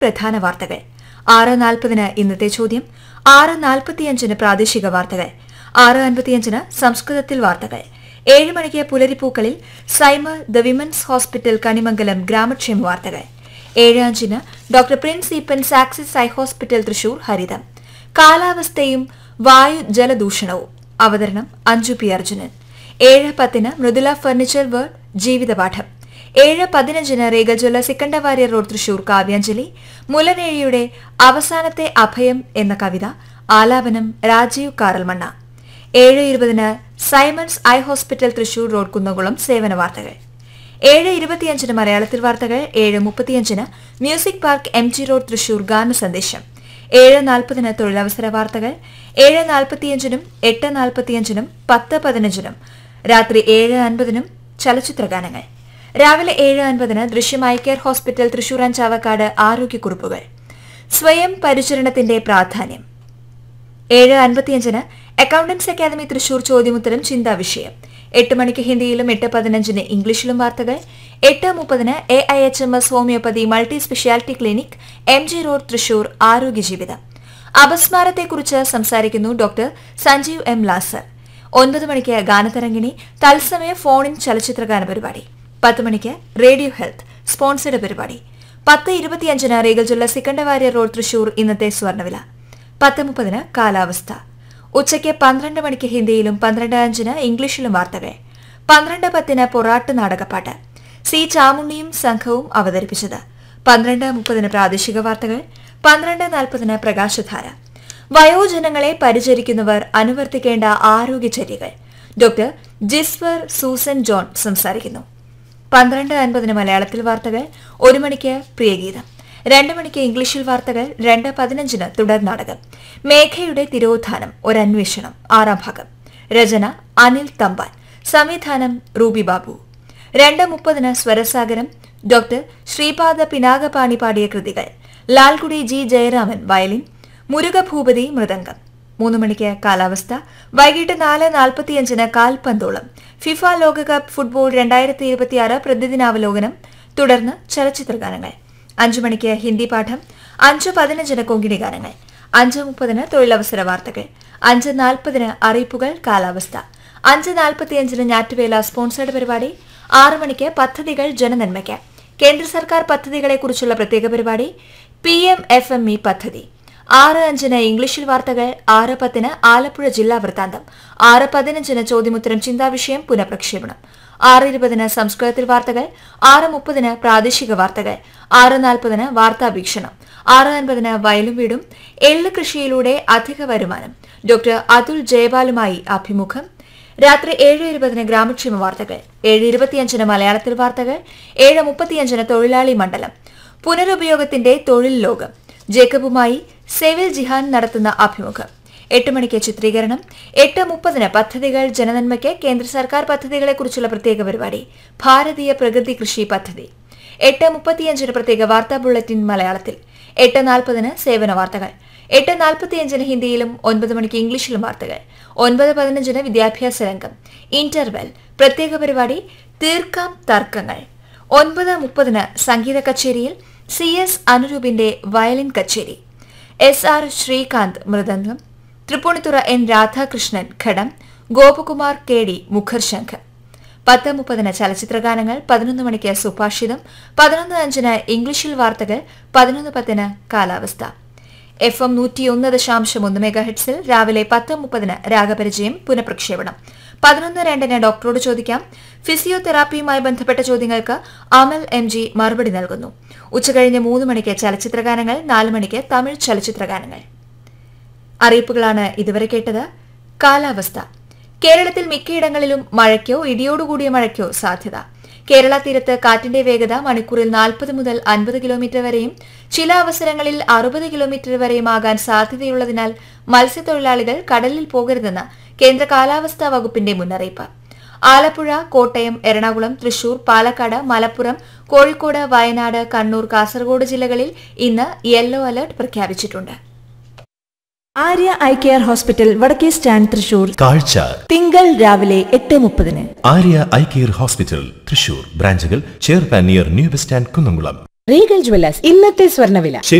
പ്രധാന വാർത്തകൾ ആറ് നാൽപ്പതിന് ഇന്നത്തെ ചോദ്യം ആറ് നാൽപ്പത്തിയഞ്ചിന് പ്രാദേശിക വാർത്തകൾ ആറ് അൻപത്തിയഞ്ചിന് സംസ്കൃതത്തിൽ വാർത്തകൾ ഏഴ് മണിക്ക് പുലരിപ്പൂക്കളിൽ സൈമ ദ വിമൻസ് ഹോസ്പിറ്റൽ കണിമംഗലം ഗ്രാമക്ഷേമ വാർത്തകൾ ഏഴ് അഞ്ചിന് doctor Prince Eapen's Axis eye hospital Thrissur ഹരിതം കാലാവസ്ഥയും വായു ജലദൂഷണവും അവതരണം അഞ്ജു പി അർജുനൻ ഏഴ് പത്തിന് മൃദുല ഫർണിച്ചർ വേർഡ് ജീവിതപാഠം ഏഴ് പതിനഞ്ചിന് റേഗജ്വല്ല സിക്കണ്ടവാര്യർ റോഡ് തൃശൂർ കാവ്യാഞ്ജലി മുലനേഴിയുടെ അവസാനത്തെ അഭയം എന്ന കവിത ആലാപനം രാജീവ് കാറൽമണ്ണ ഏഴ് ഇരുപതിന് Simon's eye hospital Thrissur road Kunnamkulam സേവന വാർത്തകൾ ഏഴ് ഇരുപത്തിയഞ്ചിന് മലയാളത്തിൽ വാർത്തകൾ ഏഴ് മുപ്പത്തിയഞ്ചിന് music park M G road Thrissur ഗാന സന്ദേശം ഏഴ് നാൽപ്പതിന് തൊഴിലവസര വാർത്തകൾ ഏഴ് നാൽപ്പത്തിയഞ്ചിനും എട്ട് നാൽപ്പത്തിയഞ്ചിനും പത്ത് പതിനഞ്ചിനും രാത്രി ഏഴ് അൻപതിനും ചലച്ചിത്ര ഗാനങ്ങൾ രാവിലെ ഏഴ് അൻപതിന് Drishyam eye care hospital Thrissur and Chavakkad ആരോഗ്യക്കുറിപ്പുകൾ സ്വയം പരിചരണത്തിന്റെ പ്രാധാന്യം ഏഴ് അൻപത്തിയഞ്ചിന് അക്കൌണ്ടൻസ് അക്കാദമി തൃശൂർ ചോദ്യമുത്തരം ചിന്താ വിഷയം എട്ട് മണിക്ക് ഹിന്ദിയിലും എട്ട് പതിനഞ്ചിന് ഇംഗ്ലീഷിലും വാർത്തകൾ എട്ട് മുപ്പതിന് A I H M S homoeopathy multi speciality clinic M G road Thrissur ആരോഗ്യ ജീവിതം അപസ്മാരത്തെക്കുറിച്ച് സംസാരിക്കുന്നു ഡോക്ടർ സഞ്ജീവ് എം ലാസർ ഒൻപത് മണിക്ക് ഗാനതരംഗിണി തത്സമയ ഫോണിൻ ചലച്ചിത്ര ഗാന പരിപാടി പത്ത് മണിക്ക് റേഡിയോ ഹെൽത്ത് സ്പോൺസർഡ് പരിപാടി പത്ത് ഇരുപത്തിയഞ്ചിന് റീഗൽജുള്ള സിക്കണ്ടവാര്യർ റോഡ് തൃശൂർ ഇന്നത്തെ സ്വർണ്ണവില പത്ത് മുപ്പതിന് കാലാവസ്ഥ ഉച്ചയ്ക്ക് പന്ത്രണ്ട് മണിക്ക് ഹിന്ദിയിലും പന്ത്രണ്ട് അഞ്ചിന് ഇംഗ്ലീഷിലും വാർത്തകൾ പന്ത്രണ്ട് പത്തിന് പൊറാട്ട് നാടകപ്പാട്ട് സി ചാമുണ്ണിയും സംഘവും അവതരിപ്പിച്ചത് പന്ത്രണ്ട് മുപ്പതിന് പ്രാദേശിക വാർത്തകൾ പന്ത്രണ്ട് നാൽപ്പതിന് പ്രകാശധാര വയോജനങ്ങളെ പരിചരിക്കുന്നവർ അനുവർത്തിക്കേണ്ട ആരോഗ്യചര്യകൾ ഡോക്ടർ ജിസ്വർ സൂസൻ ജോൺ സംസാരിക്കുന്നു പന്ത്രണ്ട് അൻപതിന് മലയാളത്തിൽ വാർത്തകൾ ഒരു മണിക്ക് പ്രിയഗീതം രണ്ട് മണിക്ക് ഇംഗ്ലീഷിൽ വാർത്തകൾ രണ്ട് പതിനഞ്ചിന് തുടർ നാടകം മേഘയുടെ തിരോധാനം ഒരന്വേഷണം ആറാം ഭാഗം രചന അനിൽ തമ്പാൻ സംവിധാനം റൂബി ബാബു രണ്ട് മുപ്പതിന് സ്വരസാഗരം ഡോക്ടർ ശ്രീപാദ പിനാകപാണി പാടിയ കൃതികൾ ലാൽകുടി ജി ജയരാമൻ വയലിൻ മുരുകഭൂപതി മൃദംഗം മൂന്ന് മണിക്ക് കാലാവസ്ഥ വൈകിട്ട് നാല് നാൽപ്പത്തിയഞ്ചിന് കാൽപന്തോളം ഫിഫ ലോകകപ്പ് ഫുട്ബോൾ രണ്ടായിരത്തി ഇരുപത്തിയാറ് പ്രതിദിനാവലോകനം തുടർന്ന് ചലച്ചിത്ര ഗാനങ്ങൾ അഞ്ചു മണിക്ക് ഹിന്ദി പാഠം അഞ്ച് പതിനഞ്ചിന് കൊങ്കിണി ഗാനങ്ങൾ അഞ്ച് മുപ്പതിന് തൊഴിലവസര വാർത്തകൾ അഞ്ച് നാൽപ്പതിന് അറിയിപ്പുകൾ കാലാവസ്ഥ അഞ്ച് നാൽപ്പത്തിയഞ്ചിന് ഞാറ്റുവേല സ്പോൺസേഡ് പരിപാടി ആറ് മണിക്ക് പദ്ധതികൾ ജനനന്മയ്ക്ക് കേന്ദ്ര സർക്കാർ പദ്ധതികളെക്കുറിച്ചുള്ള പ്രത്യേക പരിപാടി P M F M E പദ്ധതി ആറ് അഞ്ചിന് ഇംഗ്ലീഷിൽ വാർത്തകൾ ആറ് പത്തിന് ആലപ്പുഴ ജില്ലാ വൃത്താന്തം ആറ് പതിനഞ്ചിന് ചോദ്യമുത്തരം ചിന്താവിഷയം പുനഃപ്രക്ഷേപണം ആറ് ഇരുപതിന് സംസ്കൃതത്തിൽ വാർത്തകൾ ആറ് മുപ്പതിന് പ്രാദേശിക വാർത്തകൾ ആറ് നാൽപ്പതിന് വാർത്താവീക്ഷണം ആറ് അൻപതിന് വയലും വീടും എള്ള് കൃഷിയിലൂടെ അധിക വരുമാനം ഡോക്ടർ അതുൽ ജയപാലുമായി അഭിമുഖം രാത്രി ഏഴ് ഇരുപതിന് ഗ്രാമക്ഷേമ വാർത്തകൾ ഏഴ് ഇരുപത്തിയഞ്ചിന് മലയാളത്തിൽ വാർത്തകൾ ഏഴ് മുപ്പത്തിയഞ്ചിന് തൊഴിലാളി മണ്ഡലം പുനരുപയോഗത്തിന്റെ തൊഴിൽ ലോകം ജേക്കബുമായി സെവിൽ ജിഹാൻ നടത്തുന്ന അഭിമുഖം എട്ട് മണിക്ക് ചിത്രീകരണം എട്ട് മുപ്പതിന് പദ്ധതികൾ ജനനന്മയ്ക്ക് കേന്ദ്ര സർക്കാർ പദ്ധതികളെക്കുറിച്ചുള്ള പ്രത്യേക പരിപാടി ഭാരതീയ പ്രകൃതി കൃഷി പദ്ധതി എട്ട് മുപ്പത്തിയഞ്ചിന് പ്രത്യേക വാർത്താ ബുള്ളറ്റിൻ മലയാളത്തിൽ എട്ട് നാൽപ്പതിന് സേവന വാർത്തകൾ എട്ട് നാൽപ്പത്തിയഞ്ചിന് ഹിന്ദിയിലും ഒൻപത് മണിക്ക് ഇംഗ്ലീഷിലും വാർത്തകൾ ഒൻപത് പതിനഞ്ചിന് വിദ്യാഭ്യാസ രംഗം ഇന്റർവെൽ പ്രത്യേക പരിപാടി തീർക്കാം തർക്കങ്ങൾ ഒൻപത് മുപ്പതിന് സംഗീത കച്ചേരിയിൽ സി എസ് അനുരൂപിന്റെ വയലിൻ കച്ചേരി എസ് ആർ ശ്രീകാന്ത് മൃദംഗം തൃപ്പൂണിത്തുറ എൻ രാധാകൃഷ്ണൻ ഘടം ഗോപകുമാർ കെ ഡി മുഖർശംഖ് പത്ത് മുപ്പതിന് ചലച്ചിത്രഗാനങ്ങൾ പതിനൊന്ന് മണിക്ക് സുഭാഷിതം പതിനൊന്ന് അഞ്ചിന് ഇംഗ്ലീഷിൽ വാർത്തകൾ പതിനൊന്ന് പത്തിന് കാലാവസ്ഥ എഫ് എം നൂറ്റിയൊന്ന് ദശാംശം ഒന്ന് മെഗാഹെഡ്സിൽ രാവിലെ പത്ത് മുപ്പതിന് രാഗപരിചയം പുനഃപ്രക്ഷേപണം പതിനൊന്ന് രണ്ടിന് ഡോക്ടറോട് ചോദിക്കാം ഫിസിയോതെറാപ്പിയുമായി ബന്ധപ്പെട്ട ചോദ്യങ്ങൾക്ക് അമൽ എം ജി മറുപടി നൽകുന്നു ഉച്ചകഴിഞ്ഞ് മൂന്ന് മണിക്ക് ചലച്ചിത്രഗാനങ്ങൾ നാല് മണിക്ക് തമിഴ് ചലച്ചിത്രഗാനങ്ങൾ അറിയിപ്പുകളാണ് ഇതുവരെ കേട്ടത് കാലാവസ്ഥ കേരളത്തിൽ മിക്കയിടങ്ങളിലും മഴയ്ക്കോ ഇടിയോടുകൂടിയ മഴയ്ക്കോ സാധ്യത കേരള തീരത്ത് കാറ്റിന്റെ വേഗത മണിക്കൂറിൽ നാൽപ്പത് മുതൽ അൻപത് കിലോമീറ്റർ വരെയും ചില അവസരങ്ങളിൽ അറുപത് കിലോമീറ്റർ വരെയും ആകാൻ സാധ്യതയുള്ളതിനാൽ മത്സ്യത്തൊഴിലാളികൾ കടലിൽ പോകരുതെന്ന് കേന്ദ്ര കാലാവസ്ഥാ വകുപ്പിന്റെ മുന്നറിയിപ്പ് ആലപ്പുഴ കോട്ടയം എറണാകുളം തൃശൂർ പാലക്കാട് മലപ്പുറം കോഴിക്കോട് വയനാട് കണ്ണൂർ കാസർഗോഡ് ജില്ലകളിൽ ഇന്ന് യെല്ലോ അലർട്ട് പ്രഖ്യാപിച്ചിട്ടുണ്ട് ആര്യ ഐ കെയർ ഹോസ്പിറ്റൽ വടക്കേ സ്റ്റാൻഡ് തൃശൂർ കാഴ്ച തിങ്കൾ രാവിലെ എട്ട് മുപ്പതിന് Arya eye care hospital Thrissur ബ്രാഞ്ചുകൾ ചേർപ്പാൻ near new bus stand Kunnamkulam Regal Jewellers ഇന്നത്തെ സ്വർണ്ണവില